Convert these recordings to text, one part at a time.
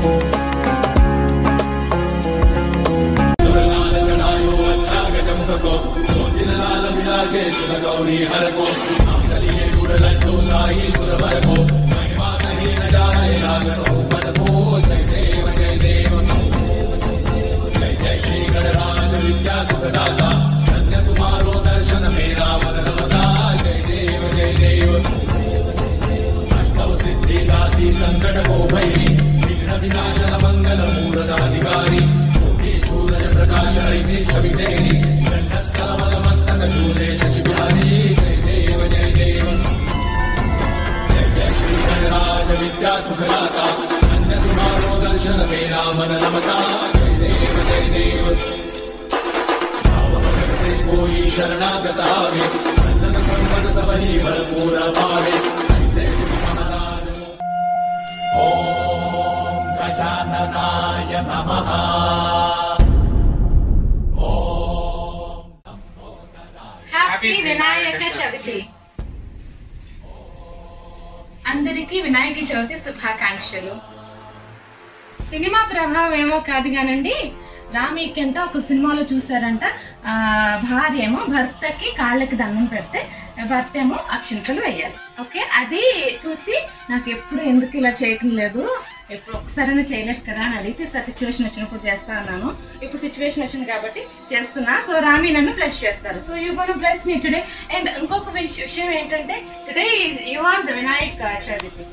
Happy Vinayaka Chavithi అందరికీ వినాయక చవితి శుభాకాంక్షలు cinema ప్రభావం ఏమో కాదు కానండి రామీక్యంతో ఒక సినిమాలో చూసారంట ఆ భార్య ఏమో భర్తకి కాళ్ళకి దండం పెడితే భర్త ఏమో అక్షింతలు వేయాలి ఓకే అది చూసి నాకు ఎప్పుడు ఎందుకు ఇలా చేయటం లేదు ఎప్పుడు ఒకసారైనా చేయలేదు కదా అని అడిగితే సార్ సిచ్యువేషన్ వచ్చినప్పుడు చేస్తా అన్నాను ఇప్పుడు సిచ్యువేషన్ వచ్చింది కాబట్టి చేస్తున్నా సో రామి నన్ను ప్లస్ చేస్తారు so you gonna bless me today and ఇంకొక విష- విషయం ఏంటంటే today you are the Vinayak Chavithi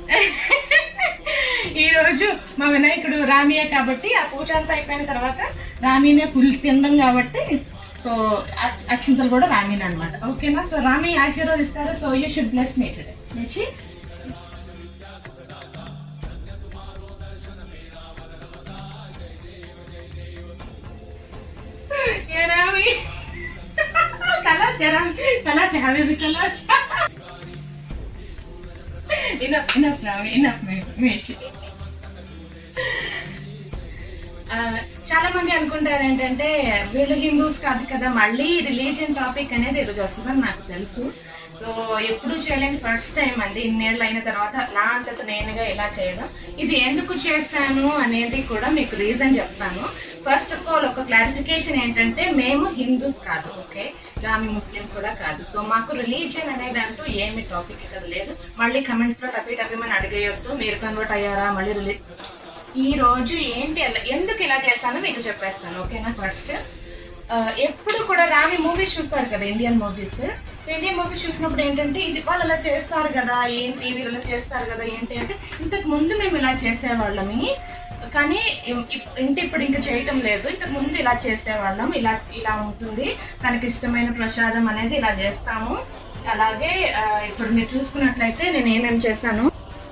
ఈ రోజు మా వినాయకుడు రామియే కాబట్టి ఆ పూజ అంతా అయిపోయిన తర్వాత రామీనే ఫుల్ తిందాం కాబట్టి సో అ- అక్షింతలు కూడా రామీనే అనమాట ఓకేనా సో రామి ఆశీర్వదిస్తారు so you should bless me today మంచి ఏ రామి కలాస్ ఏ రామి కలాస్ హ్యాపీ కలాస్ enough, enough now, enough, మేషి చాలా మంది అనుకుంటారు ఏంటంటే వీళ్ళు హిందూస్ కాదు కదా మళ్ళీ రిలీజియన్ టాపిక్ అనేది ఈరోజు వస్తుందని నాకు తెలుసు సో ఎప్పుడు చేయలేని ఫస్ట్ టైం అండి ఇన్నేళ్ళు అయిన తర్వాత నా అంతట నేనుగా ఇలా చేయడం ఇది ఎందుకు చేశాను అనేది కూడా మీకు రీజన్ చెప్తాను ఫస్ట్ ఆఫ్ ఆల్ ఒక క్లారిఫికేషన్ ఏంటంటే మేము హిందూస్ కాదు ఓకే గామి ముస్లిం కూడా కాదు సో మాకు రిలీజియన్ అనేది అంటూ ఏమి టాపిక్ ఇక్కడ లేదు మళ్ళీ కమెంట్స్ లో టపీ టపీమని అడిగేయొద్దు మీరు కన్వర్ట్ అయ్యారా మళ్ళీ రిలీ ఈ రోజు ఏంటి ఎలా- ఎందుకు ఇలా చేశానో మీకు చెప్పేస్తాను ఓకేనా ఫస్ట్ ఎప్పుడు కూడా రామి మూవీస్ చూస్తారు కదా ఇండియన్ మూవీస్ ఇండియన్ మూవీస్ చూసినప్పుడు ఏంటంటే ఇది వాళ్ళు ఇలా చేస్తారు కదా ఏంటి వీళ్ళు ఇలా చేస్తారు కదా ఏంటి అంటే ఇంతకు ముందు మేము ఇలా చేసేవాళ్ళమి కానీ ఇం- ఇప్- ఇంటి ఇప్పుడు ఇంకా చేయటం లేదు ఇంతకు ముందు ఇలా చేసేవాళ్ళం ఇలా ఇలా ఉంటుంది తనకి ఇష్టమైన ప్రసాదం అనేది ఇలా చేస్తాము అలాగే ఆ, ఇప్పుడు మీరు చూసుకున్నట్లయితే నేను ఏమేమి చేశాను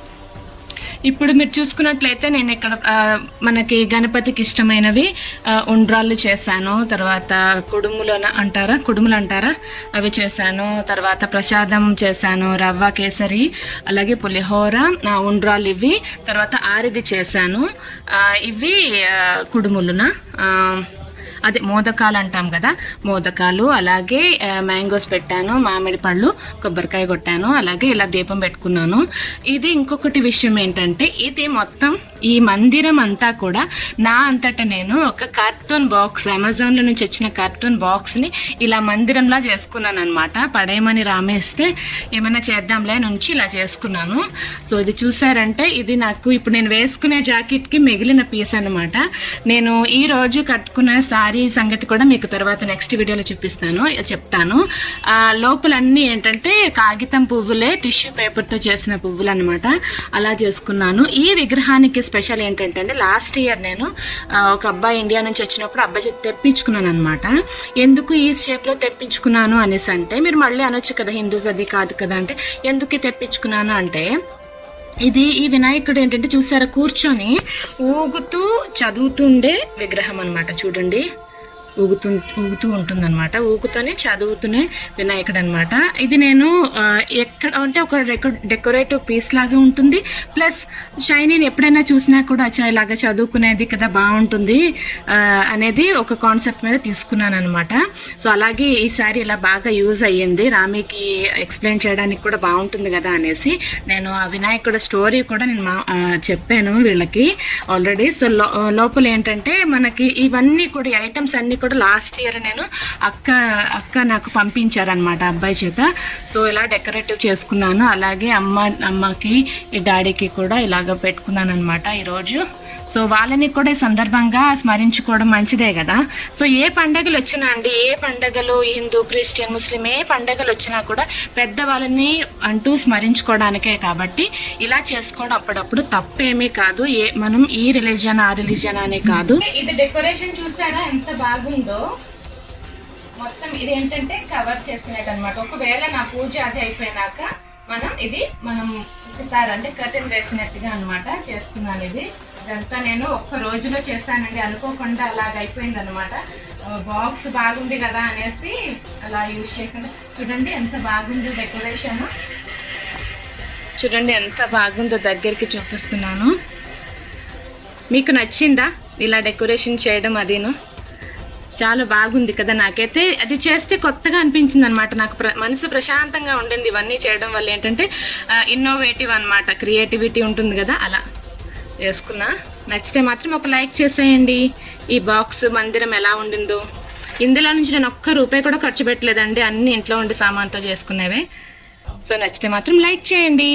ఇప్పుడు మీరు చూసుకున్నట్లయితే నేను ఇక్కడ ఆ, మనకి గణపతికి ఇష్టమైనవి ఆ, ఉండ్రాళ్ళు చేశాను తర్వాత కుడుములు అన- అంటారా కుడుములు అంటారా అవి చేశాను తర్వాత ప్రసాదం చేశాను రవ్వ కేసరి అలాగే పులిహోర ఆ, ఉండ్రాళ్ళు ఇవి తర్వాత ఆరిది చేశాను ఆ, ఇవి ఆ, కుడుములునా ఆ, అదే మోదకాలు అంటాం కదా మోదకాలు అలాగే ఆ, మ్యాంగోస్ పెట్టాను మామిడి పళ్ళు కొబ్బరికాయ కొట్టాను అలాగే ఇలా దీపం పెట్టుకున్నాను ఇది ఇంకొకటి విషయం ఏంటంటే ఇది మొత్తం ఈ మందిరం అంతా కూడా నా అంతట నేను ఒక కార్టూన్ బాక్స్ అమెజాన్ లో నుంచి వచ్చిన కార్టూన్ బాక్స్ ని ఇలా మందిరంలా చేసుకున్నాను అనమాట పడేయమని రామేస్తే ఏమైనా చేద్దాంలే అని ఉంచి ఇలా చేసుకున్నాను సో ఇది చూసారంటే ఇది నాకు ఇప్పుడు నేను వేసుకునే జాకెట్ కి మిగిలిన పీస్ అన్నమాట నేను ఈ రోజు కట్టుకున్న సారీ సంగతి కూడా మీకు తర్వాత నెక్స్ట్ వీడియోలో చూపిస్తాను చెప్తాను ఆ లోపల అన్ని ఏంటంటే కాగితం పువ్వులే టిష్యూ పేపర్ తో చేసిన పువ్వులు అనమాట అలా చేసుకున్నాను ఈ విగ్రహానికి స్పెషల్ ఏంటంటే అండి లాస్ట్ ఇయర్ నేను ఆ, ఒక అబ్బాయి ఇండియా నుంచి వచ్చినప్పుడు అబ్బాయి చేతి తెప్పించుకున్నాను అనమాట ఎందుకు ఈ షేప్ లో తెప్పించుకున్నాను అనేసి అంటే మీరు మళ్ళీ అనొచ్చు కదా హిందూస్ అది కాదు కదా అంటే ఎందుకు ఈ తెప్పించుకున్నాను అంటే ఇది ఈ వినాయకుడు ఏంటంటే చూసారా కూర్చొని ఊగుతూ చదువుతుండే విగ్రహం అన్నమాట చూడండి ఊగుతూ ఊగుతూ ఉంటుందన్నమాట ఊగుతూనే చదువుతూనే వినాయకుడు అనమాట ఇది నేను ఆ, ఎక్కడ అంటే ఒక డెకరేటివ్ పీస్ లాగా ఉంటుంది ప్లస్ షైనీని ఎప్పుడైనా చూసినా కూడా అచ్చా ఇలాగా చదువుకునేది కదా బాగుంటుంది ఆ, అనేది ఒక కాన్సెప్ట్ మీద తీసుకున్నాను అనమాట సో అలాగే ఈసారి ఇలా బాగా యూజ్ అయ్యింది రామీకి ఎక్స్ప్లెయిన్ చేయడానికి కూడా బాగుంటుంది కదా అనేసి నేను ఆ వినాయకుడు స్టోరీ కూడా నేను మా ఆ, చెప్పాను వీళ్ళకి ఆల్రెడీ సో లో- లోపల ఏంటంటే మనకి ఇవన్నీ కూడా ఈ ఐటమ్స్ అన్ని కూడా లాస్ట్ ఇయర్ నేను అక్క అక్క నాకు పంపించారనమాట అబ్బాయి చేత సో ఇలా డెకరేటివ్ చేసుకున్నాను అలాగే అమ్మ అమ్మకి ఈ డాడీకి కూడా ఇలాగ పెట్టుకున్నాను అనమాట ఈరోజు సో వాళ్ళని కూడా ఈ సందర్భంగా స్మరించుకోవడం మంచిదే కదా సో ఏ పండగలు వచ్చినా అండి ఏ పండగలు హిందూ క్రిస్టియన్ ముస్లిం ఏ పండగలు వచ్చినా కూడా పెద్దవాళ్ళని అంటూ స్మరించుకోవడానికే కాబట్టి ఇలా చేసుకోవడం అప్పుడప్పుడు తప్పేమీ కాదు ఏ మనం ఈ రిలీజియన్ ఆ రిలీజియన్ అనే కాదు ఇది డెకరేషన్ చూసారా ఎంత బాగుందో మొత్తం ఇది ఏంటంటే కవర్ చేసినట్టు అనమాట ఒకవేళ నా పూజ అది అయిపోయినాక మనం ఇది మనం సితార్ అంటే కర్టెన్ వేసినట్టుగా అన్నమాట చేస్తున్నాను ఇది ఇదంతా నేను ఒక్క రోజులో చేశానండి అనుకోకుండా అలాగ అయిపోయింది అనమాట బాక్స్ బాగుంది కదా అనేసి అలా యూజ్ చేయకుండా చూడండి ఎంత బాగుందో డెకరేషన్ చూడండి ఎంత బాగుందో దగ్గరికి చూపిస్తున్నాను మీకు నచ్చిందా ఇలా డెకరేషన్ చేయడం అదిను చాలా బాగుంది కదా నాకైతే అది చేస్తే కొత్తగా అనిపించింది అనమాట నాకు ప్ర- మనసు ప్రశాంతంగా ఉండింది ఇవన్నీ చేయడం వల్ల ఏంటంటే ఇన్నోవేటివ్ అన్నమాట క్రియేటివిటీ ఉంటుంది కదా అలా చేసుకున్నా నచ్చితే మాత్రం ఒక లైక్ చేసేయండి ఈ బాక్స్ మందిరం ఎలా ఉండిందో ఇందులో నుంచి నేను ఒక్క రూపాయి కూడా ఖర్చు పెట్టలేదండి అన్ని ఇంట్లో ఉండి సామాన్తో చేసుకునేవే సో నచ్చితే మాత్రం లైక్ చేయండి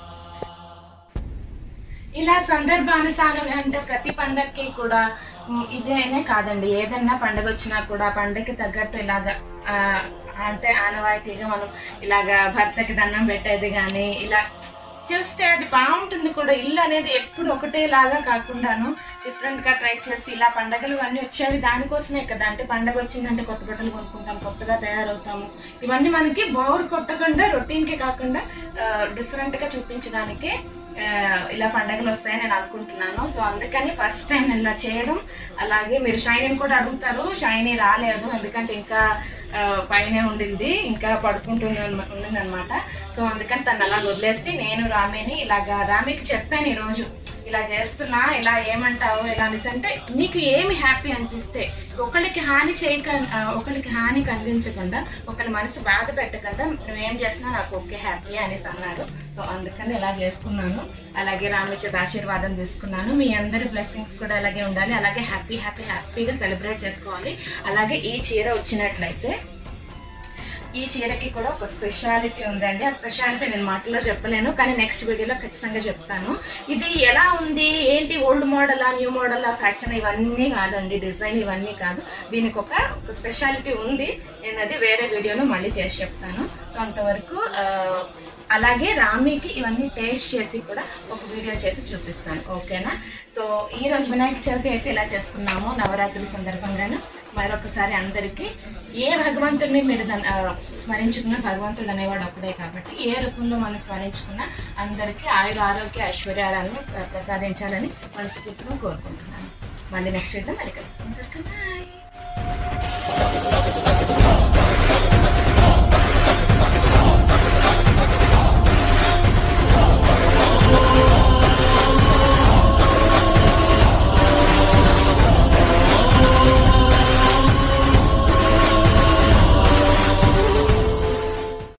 ఇలా సందర్భానుసారం అంటే ప్రతి పండగకి కూడా మ్, ఇదేనే కాదండి ఏదన్నా పండగ వచ్చినా కూడా పండగకి తగ్గట్టు ఇలాగ ఆ, అంటే ఆనవాయితీగా మనం ఇలాగ భర్తకి దండం పెట్టేది కానీ ఇలా చూస్తే అది బాగుంటుంది కూడా ఇల్లు అనేది ఎప్పుడు ఒకటేలాగా కాకుండాను డిఫరెంట్ గా ట్రై చేసి ఇలా పండగలు అన్నీ వచ్చేవి దానికోసమే కదా అంటే పండగ వచ్చిందంటే కొత్త బట్టలు కొనుక్కుంటాం కొత్తగా తయారవుతాము ఇవన్నీ మనకి బోర్ కొట్టకుండా రొటీన్ కి కాకుండా డిఫరెంట్ గా చూపించడానికి ఆ, ఇలా పండగలు వస్తాయని నేను అనుకుంటున్నాను సో అందుకని ఫస్ట్ టైం నేను ఇలా చేయడం అలాగే మీరు షైనీ కూడా అడుగుతారు షైనీ రాలేదు ఎందుకంటే ఇంకా ఆ, పైనే ఉండింది ఇంకా పడుకుంటుంది ఉండింది అనమాట సో అందుకని తను అలా వదిలేసి నేను రామిని ఇలాగా రామికి చెప్పాను ఈరోజు ఇలా చేస్తున్నా ఇలా ఏమంటావు ఇలా అనేసి అంటే నీకు ఏమి హ్యాపీ అనిపిస్తే ఒకళ్ళకి హాని చేయక ఆ, ఒకళ్ళకి హాని కలిగించకుండా ఒకళ్ళ మనసు బాధ పెట్టకుండా నువ్వేం చేసినా నాకు ఓకే హ్యాపీ అనేసి అన్నారు సో అందుకని ఇలా చేసుకున్నాను అలాగే రామేశ్వర ఆశీర్వాదం తీసుకున్నాను మీ అందరి బ్లెస్సింగ్స్ కూడా అలాగే ఉండాలి అలాగే హ్యాపీ హ్యాపీ హ్యాపీగా సెలబ్రేట్ చేసుకోవాలి అలాగే ఈ చీర వచ్చినట్లయితే ఈ చీరకి కూడా ఒక స్పెషాలిటీ ఉందండి ఆ స్పెషాలిటీ నేను మాటల్లో చెప్పలేను కానీ నెక్స్ట్ వీడియోలో ఖచ్చితంగా చెప్తాను ఇది ఎలా ఉంది ఏంటి ఓల్డ్ మోడలా న్యూ మోడలా ఫ్యాషన్ ఇవన్నీ కాదండి డిజైన్ ఇవన్నీ కాదు దీనికి ఒక ఒక స్పెషాలిటీ ఉంది నేను అది వేరే వీడియోలో మళ్ళీ చేసి చెప్తాను సో అంతవరకు ఆ, అలాగే రామీకి ఇవన్నీ టేస్ట్ చేసి కూడా ఒక వీడియో చేసి చూపిస్తాను ఓకేనా సో ఈ రోజు వినాయక చవితి అయితే ఇలా చేసుకున్నాము నవరాత్రి సందర్భంగాను మరొకసారి అందరికీ ఏ భగవంతుడిని మీరు దన్- ఆ, స్మరించుకున్న భగవంతుడు అనేవాడు ఒకడే కాబట్టి ఏ రూపంలో మనం స్మరించుకున్నా అందరికీ ఆయుర ఆరోగ్య ఐశ్వర్యాలను ప్ర- ప్రసాదించాలని మనస్ఫూర్తిగా కోరుకుంటున్నాను మళ్ళీ నెక్స్ట్ వీడియో మళ్ళీ కలుద్దాం. Bye.